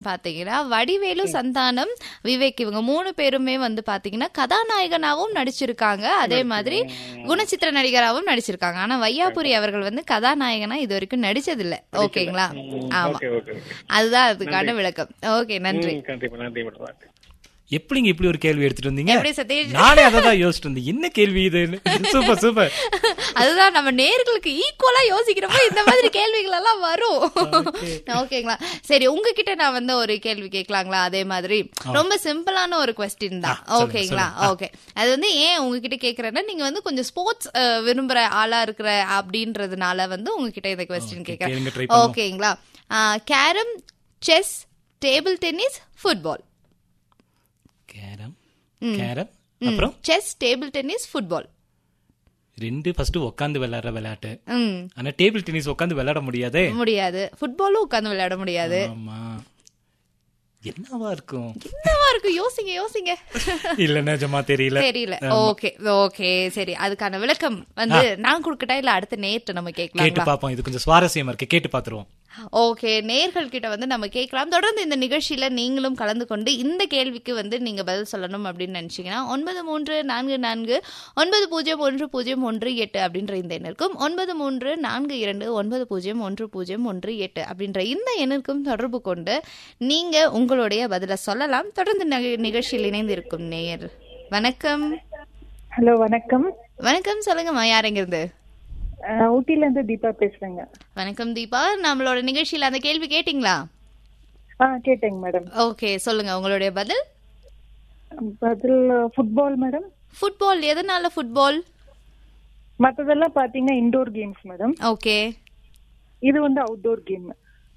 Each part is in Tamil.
பாத்தீங்கன்னா வடிவேலு சந்தானம் விவேக் இவங்க மூணு பேருமே வந்து பாத்தீங்கன்னா கதாநாயகனாவும் நடிச்சிருக்காங்க அதே மாதிரி குணச்சித்திர நடிகராகவும் நடிச்சிருக்காங்க ஆனா வையாபுரி அவர்கள் வந்து கதாநாயகனா இது வரைக்கும் நடிச்சதில்ல ஓகேங்களா ஆமா ஓகே ஓகே ஓகே அதுதான் அதுக்கான விளக்கம் ஓகே நன்றி ம், கண்டிப்பா நன்றி மேடம் எப்படிங்க இப்படி ஒரு கேள்வி எடுத்துட்டு வந்தீங்க எப்படி சதீஷ் நானே அதை தான் யோசிச்சுட்டு இருந்தேன் என்ன கேள்வி இது சூப்பர் சூப்பர் அதுதான் நம்ம நேர்களுக்கு ஈக்குவலா யோசிக்கிறப்போ இந்த மாதிரி கேள்விகள் எல்லாம் வரும் ஓகேங்களா சரி உங்ககிட்ட நான் வந்து ஒரு கேள்வி கேட்கலாங்களா அதே மாதிரி ரொம்ப சிம்பிளான ஒரு கொஸ்டின் தான் ஓகேங்களா ஓகே அது வந்து ஏன் உங்ககிட்ட கேக்குறேன்னா நீங்க வந்து கொஞ்சம் ஸ்போர்ட்ஸ் விரும்புற ஆளா இருக்கிற அப்படின்றதுனால வந்து உங்ககிட்ட இந்த கொஸ்டின் கேளுங்க, try கேட்கறேன் பண்ணுவோம். ஓகேங்களா carrom chess table tennis football carrom carrom அப்புறம் செஸ் டேபிள் டென்னிஸ் ஃபுட்பால் ரெண்டு ஃபர்ஸ்ட் உட்காந்து விளையாடுற விளையாட்டு ம் ஆனா டேபிள் டென்னிஸ் உட்காந்து விளையாட முடியாதே முடியாது ஃபுட்பாலும் உட்கார்ந்து விளையாட முடியாது ஆமா என்னவா இருக்கும் என்னவா இருக்கு யோசிங்க யோசிங்க இல்ல நிஜமா தெரியல தெரியல ஓகே ஓகே சரி அதுக்கான விளக்கம் வந்து நான் கொடுக்கட்டா இல்ல அடுத்த நேற்று நம்ம கேட்டு கேட்கலாம் பாப்போம் இது கொஞ்சம் சுவாரஸ்யமா இருக்கு கேட்டு பாத்துருவோம் ஓகே நேர்கள் கிட்ட வந்து நம்ம கேட்கலாம் தொடர்ந்து இந்த நிகழ்ச்சியில நீங்களும் கலந்து கொண்டு இந்த கேள்விக்கு வந்து நீங்க பதில் சொல்லணும் அப்படின்னு நினைச்சீங்கன்னா ஒன்பது மூன்று நான்கு நான்கு ஒன்பது பூஜ்ஜியம் ஒன்று பூஜ்ஜியம் ஒன்று எட்டு அப்படின்ற இந்த எண்ணிற்கும் ஒன்பது மூன்று நான்கு இரண்டு ஒன்பது பூஜ்ஜியம் ஒன்று பூஜ்ஜியம் ஒன்று எட்டு அப்படின்ற இந்த எண்ணிற்கும் தொடர்பு கொண்டு நீங்க உங்களுடைய பதில சொல்லலாம் தொடர்ந்து நகை- நிகழ்ச்சியில் இணைந்து இருக்கும் நேயர் வணக்கம் ஹலோ வணக்கம் வணக்கம் சொல்லுங்கம்மா யார் எங்கிருந்து அஹ், ஊட்டில இருந்து தீபா பேசுறேங்க வணக்கம் தீபா நம்மளோட நிகழ்ச்சியில அந்த கேள்வி கேட்டிங்களா ஆ கேட்டேங்க மேடம் ஓகே சொல்லுங்க உங்களுடைய பதில் பதில் ஃபுட்பால் மேடம் ஃபுட்பால் எதனால ஃபுட்பால் மத்ததெல்லாம் பாத்தீங்கன்னா இன்டோர் கேம்ஸ் மேடம் ஓகே இது வந்து அவுட்டோர் கேம்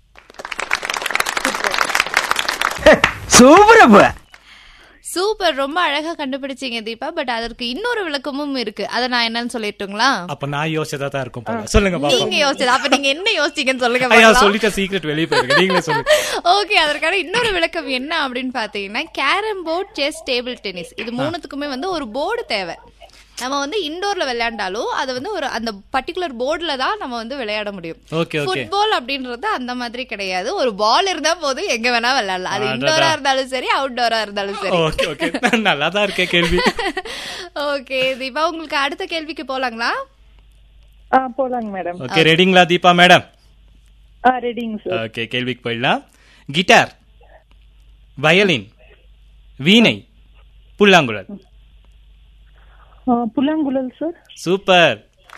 சூப்பர் ரொம்ப அழகா கண்டுபிடிச்சீங்க தீபா பட் அதற்கு இன்னொரு விளக்கமும் இருக்கு அத நான் என்னன்னு சொல்லிட்டுங்களா அப்ப நான் யோசிச்சதா தான் இருக்கும் போல சொல்லுங்க பாப்போம் நீங்க யோசிச்சது அப்ப நீங்க என்ன யோசிச்சீங்கன்னு சொல்லுங்க ஐயா பார்க்கலாம். சொல்லிட்ட சீக்ரெட் வெளியே போயிருக்கு நீங்களே சொல்லுங்க ஓகே அதற்கான இன்னொரு விளக்கம் என்ன அப்படின்னு பாத்தீங்கன்னா carrom board chess table tennis இது மூணுத்துக்குமே வந்து ஒரு போர்டு தேவை நம்ம வந்து இண்டோர்ல விளையாண்டாலும் அது வந்து ஒரு அந்த பர்டிகுலர் போர்டுல தான் நம்ம வந்து விளையாட முடியும் ஓகே ஓகே ஃபுட்பால் அப்படின்றது அந்த மாதிரி கிடையாது ஒரு பால் இருந்தா போதும் எங்க வேணா விளையாடலாம் அது இண்டோரா இருந்தாலும் சரி அவுட்டோரா இருந்தாலும் சரி ஓகே ஓகே நல்லா தான் இருக்கே கேள்வி ஓகே தீபா உங்களுக்கு அடுத்த கேள்விக்கு போலாங்களா ஆ போலாங்க மேடம் ஓகே ரெடிங்களா தீபா மேடம் ஆ ரெடிங்க சார் ஓகே கேள்விக்கு போயிடலாம் கிட்டார் வயலின் வீணை புல்லாங்குழல் புல்லாங்குழல் சார் சூப்பர்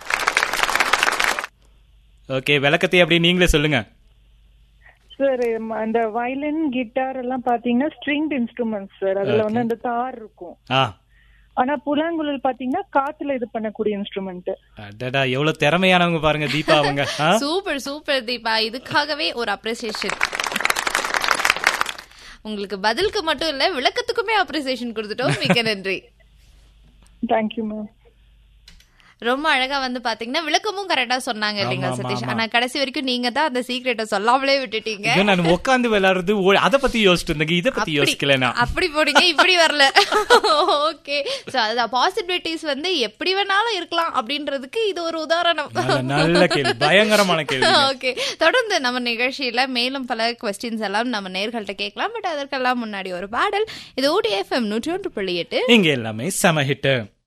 ஓகே விளக்கத்தை அப்படியே நீங்களே சொல்லுங்க சார் அந்த வயலின் கிட்டார் எல்லாம் பாத்தீங்கன்னா ஸ்ட்ரிங்ட் இன்ஸ்ட்ருமெண்ட்ஸ் சார் அதுல வந்து அந்த தார் இருக்கும் ஆ ஆனா புல்லாங்குழல் பாத்தீங்கன்னா காத்துல இது பண்ணக்கூடிய இன்ஸ்ட்ருமெண்ட் அடடா எவ்வளவு திறமையானவங்க பாருங்க தீபா அவங்க ஆ? சூப்பர் சூப்பர் தீபா இதுக்காகவே ஒரு அப்ரிசியேஷன் உங்களுக்கு பதிலுக்கு மட்டும் இல்ல விளக்கத்துக்குமே அப்ரிசியேஷன் கொடுத்துட்டோம் மிக்க நன்றி தேங்க்யூ மேம் ரொம்ப அழகா வந்து பாத்தீங்கன்னா விளக்கமும் கரெக்டா சொன்னாங்க இல்லைங்க ஆமா, சதீஷ் ஆமா. ஆனா கடைசி வரைக்கும் நீங்க தான் அந்த சீக்ரெட்டை சொல்லாமலே விட்டுட்டீங்க ஐயோ, நான் உட்காந்து விளையாடுறது ஓ- அத பத்தி யோசிச்சுட்டு இருந்தேங்க இத பத்தி யோசிக்கல நான் அப்படி போனீங்க இப்படி வரல ஓகே சோ அதான் பாசிபிலிட்டிஸ் வந்து எப்படி வேணாலும் இருக்கலாம் அப்படின்றதுக்கு இது ஒரு உதாரணம் நல்ல- நல்ல கேள்வி பயங்கரமான கேள்வி ஓகே தொடர்ந்து நம்ம நிகழ்ச்சியில மேலும் பல கொஸ்டின்ஸ் எல்லாம் நம்ம நேர்கள்ட்ட கேட்கலாம் பட் அதற்கெல்லாம் முன்னாடி ஒரு பாடல் இது ஊட்டி எஃப்எம் நூற்றி ஒன்று புள்ளி எட்டு இங்க எல்லாமே செம ஹிட்